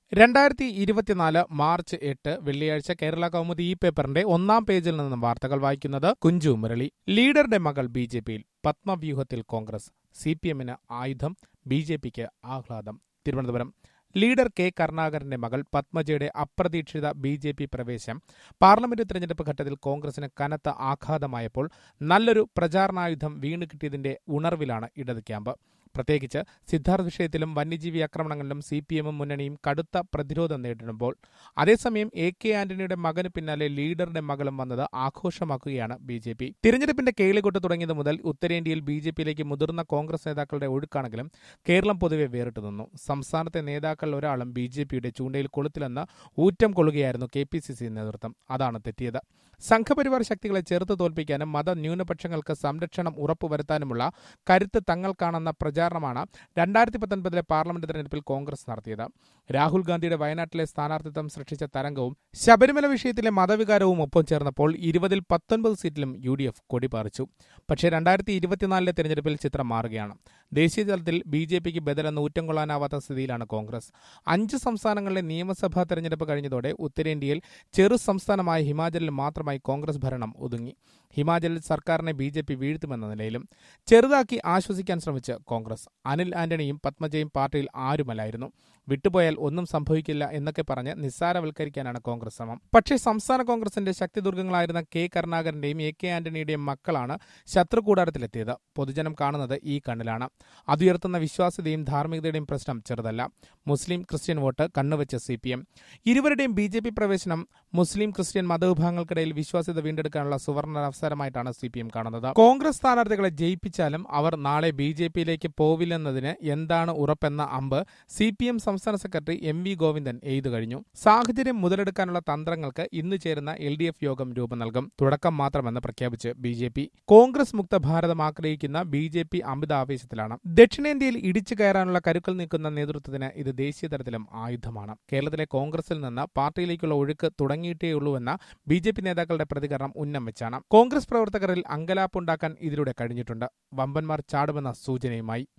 രണ്ടായിരത്തി ഇരുപത്തിനാല് മാർച്ച് എട്ട് വെള്ളിയാഴ്ച കേരള കൗമുദി ഈ പേപ്പറിന്റെ ഒന്നാം പേജിൽ നിന്നും വാർത്തകൾ വായിക്കുന്നത് കുഞ്ചു മുരളി ലീഡറുടെ മകൾ ബി ജെ പിയിൽ പത്മവ്യൂഹത്തിൽ കോൺഗ്രസ് സി പി എമ്മിന് ആയുധം ബി ജെ പിക്ക് ആഹ്ലാദം തിരുവനന്തപുരം ലീഡർ കെ കരുണാകരന്റെ മകൾ പത്മജയുടെ അപ്രതീക്ഷിത ബി ജെ പി പ്രവേശം പാർലമെന്റ് തെരഞ്ഞെടുപ്പ് ഘട്ടത്തിൽ കോൺഗ്രസിന് കനത്ത ആഘാതമായപ്പോൾ നല്ലൊരു പ്രചാരണായുധം വീണ് കിട്ടിയതിന്റെ ഉണർവിലാണ് ഇടത് ക്യാമ്പ് പ്രത്യേകിച്ച് സിദ്ധാർത്ഥ് വിഷയത്തിലും വന്യജീവി ആക്രമണങ്ങളിലും സി പി എമ്മും മുന്നണിയും കടുത്ത പ്രതിരോധം നേരിടുമ്പോൾ അതേസമയം എ കെ ആന്റണിയുടെ മകന് പിന്നാലെ ലീഡറുടെ മകളും വന്നത് ആഘോഷമാക്കുകയാണ് ബി ജെ പി തിരഞ്ഞെടുപ്പിന്റെ കേളികൊട്ട് തുടങ്ങിയത് മുതൽ ഉത്തരേന്ത്യയിൽ ബി ജെ പിയിലേക്ക് മുതിർന്ന കോൺഗ്രസ് നേതാക്കളുടെ ഒഴുക്കാണെങ്കിലും കേരളം പൊതുവെ വേറിട്ടു നിന്നു സംസ്ഥാനത്തെ നേതാക്കളിൽ ഒരാളും ബി ജെ പിയുടെ ചൂണ്ടയിൽ കൊളുത്തിലെന്ന് ഊറ്റം കൊള്ളുകയായിരുന്നു കെ പി സി സി നേതൃത്വം അതാണ് തെറ്റിയത് സംഘപരിവാർ ശക്തികളെ ചെറുത്ത് തോൽപ്പിക്കാനും മത ന്യൂനപക്ഷങ്ങൾക്ക് സംരക്ഷണം ഉറപ്പുവരുത്താനുമുള്ള കരുത്ത് തങ്ങൾക്കാണെന്ന പ്രചാരണമാണ് രണ്ടായിരത്തി പത്തൊൻപതിലെ പാർലമെന്റ് തെരഞ്ഞെടുപ്പിൽ കോൺഗ്രസ് നടത്തിയത് രാഹുൽ ഗാന്ധിയുടെ വയനാട്ടിലെ സ്ഥാനാർത്ഥിത്വം സൃഷ്ടിച്ച തരംഗവും ശബരിമല വിഷയത്തിലെ മതവികാരവും ഒപ്പം ചേർന്നപ്പോൾ ഇരുപതിൽ പത്തൊൻപത് സീറ്റിലും യു ഡി എഫ് കൊടിപാറിച്ചു പക്ഷേ രണ്ടായിരത്തി ഇരുപത്തിനാലിലെ തെരഞ്ഞെടുപ്പിൽ ചിത്രം മാറുകയാണ് ദേശീയ തലത്തിൽ ബി ജെ പിക്ക് ബദലെന്ന് ഊറ്റം കൊള്ളാനാവാത്ത സ്ഥിതിയിലാണ് കോൺഗ്രസ് അഞ്ച് സംസ്ഥാനങ്ങളിലെ നിയമസഭാ തെരഞ്ഞെടുപ്പ് കഴിഞ്ഞതോടെ ഉത്തരേന്ത്യയിൽ ചെറു സംസ്ഥാനമായ ഹിമാചലിൽ മാത്രമായി കോൺഗ്രസ് ഭരണം ഒതുങ്ങി ഹിമാചലിൽ സർക്കാരിനെ ബി ജെ പി വീഴ്ത്തുമെന്ന നിലയിലും ചെറുതാക്കി ആശ്വസിക്കാൻ ശ്രമിച്ച് കോൺഗ്രസ് അനിൽ ആന്റണിയും പത്മജയും പാർട്ടിയിൽ ആരുമല്ലായിരുന്നു വിട്ടുപോയാൽ ഒന്നും സംഭവിക്കില്ല എന്നൊക്കെ പറഞ്ഞ് നിസ്സാരവൽക്കരിക്കാനാണ് കോൺഗ്രസ് ശ്രമം പക്ഷേ സംസ്ഥാന കോൺഗ്രസിന്റെ ശക്തിദുർഗങ്ങളായിരുന്ന കെ കരുണാകരന്റെയും എ കെ ആന്റണിയുടെയും മക്കളാണ് ശത്രു കൂടാരത്തിലെത്തിയത് പൊതുജനം കാണുന്നത് ഈ കണ്ണിലാണ് അതുയർത്തുന്ന വിശ്വാസ്യതയും ധാർമ്മികതയുടെയും പ്രശ്നം ചെറുതല്ല മുസ്ലിം ക്രിസ്ത്യൻ വോട്ട് കണ്ണുവെച്ച് സി പി എം ഇരുവരുടെയും ബി ജെ പി പ്രവേശനം മുസ്ലിം ക്രിസ്ത്യൻ മതവിഭാഗങ്ങൾക്കിടയിൽ വിശ്വാസ്യത വീണ്ടെടുക്കാനുള്ള സുവർണ അവസരമായിട്ടാണ് സി പി എം കാണുന്നത് കോൺഗ്രസ് സ്ഥാനാർത്ഥികളെ ജയിപ്പിച്ചാലും അവർ നാളെ ബി ജെ പിയിലേക്ക് പോവില്ലെന്നതിന് എന്താണ് ഉറപ്പെന്ന അമ്പ് സി പി എം സംസ്ഥാന സെക്രട്ടറി എം വി ഗോവിന്ദൻ എഴുതു കഴിഞ്ഞു സാഹചര്യം മുതലെടുക്കാനുള്ള തന്ത്രങ്ങൾക്ക് ഇന്ന് ചേരുന്ന എൽ ഡി എഫ് യോഗം രൂപം നൽകും തുടക്കം മാത്രമെന്ന് പ്രഖ്യാപിച്ച് ബി ജെ പി കോൺഗ്രസ് മുക്ത ഭാരതം ആഗ്രഹിക്കുന്ന ബി ജെ പി അമിത ആവേശത്തിലാണ് ദക്ഷിണേന്ത്യയിൽ ഇടിച്ചു കയറാനുള്ള കരുക്കൾ നീക്കുന്ന നേതൃത്വത്തിന് ഇത് ദേശീയ തലത്തിലും ആയുധമാണ് കേരളത്തിലെ കോൺഗ്രസിൽ നിന്ന് പാർട്ടിയിലേക്കുള്ള ഒഴുക്ക് തുടങ്ങിയിട്ടേയുള്ളൂവെന്ന ബി ജെ പി നേതാക്കളുടെ പ്രതികരണം ഉന്നം വെച്ചാണ് കോൺഗ്രസ് പ്രവർത്തകരിൽ അങ്കലാപ്പുണ്ടാക്കാൻ ഇതിലൂടെ കഴിഞ്ഞിട്ടുണ്ട് വമ്പന്മാർ ചാടുമെന്ന സൂചനയുമായി